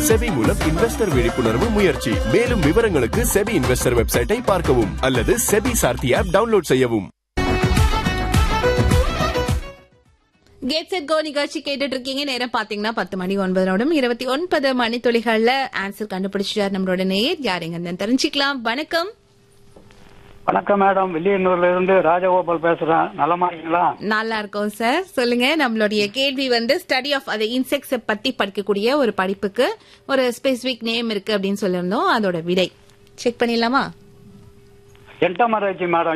SEBI மூலம் investor விழிப்புணர்வு முயற்சி மேலும் விவரங்களுக்கு செபி இன்வெஸ்டர் வெப்சைட்டை பார்க்கவும் அல்லது செபி சார்த்தி ஆப் டவுன்லோட் செய்யவும் கேட் செட் கோ நிகழ்ச்சி கேட்டுட்டு இருக்கீங்க நேரம் பாத்தீங்கன்னா பத்து மணி ஒன்பது நிமிடம் இருபத்தி ஒன்பது மணி துளிகள்ல ஆன்சர் கண்டுபிடிச்சிட்டார் நம்மளோட நேயர் யாருங்க தெரிஞ்சுக்கலாம் வணக்கம் வணக்கம் மேடம் வில்லியனூர்ல இருந்து ராஜகோபால் பேசுறேன் நலமா இருக்கீங்களா நல்லா இருக்கோம் சார் சொல்லுங்க நம்மளுடைய கேள்வி வந்து ஸ்டடி ஆஃப் அது இன்செக்ட்ஸ் பத்தி படிக்கக்கூடிய ஒரு படிப்புக்கு ஒரு ஸ்பெசிபிக் நேம் இருக்கு அப்படின்னு சொல்லியிருந்தோம் அதோட விடை செக் பண்ணிடலாமா என்டமராஜி மேடம்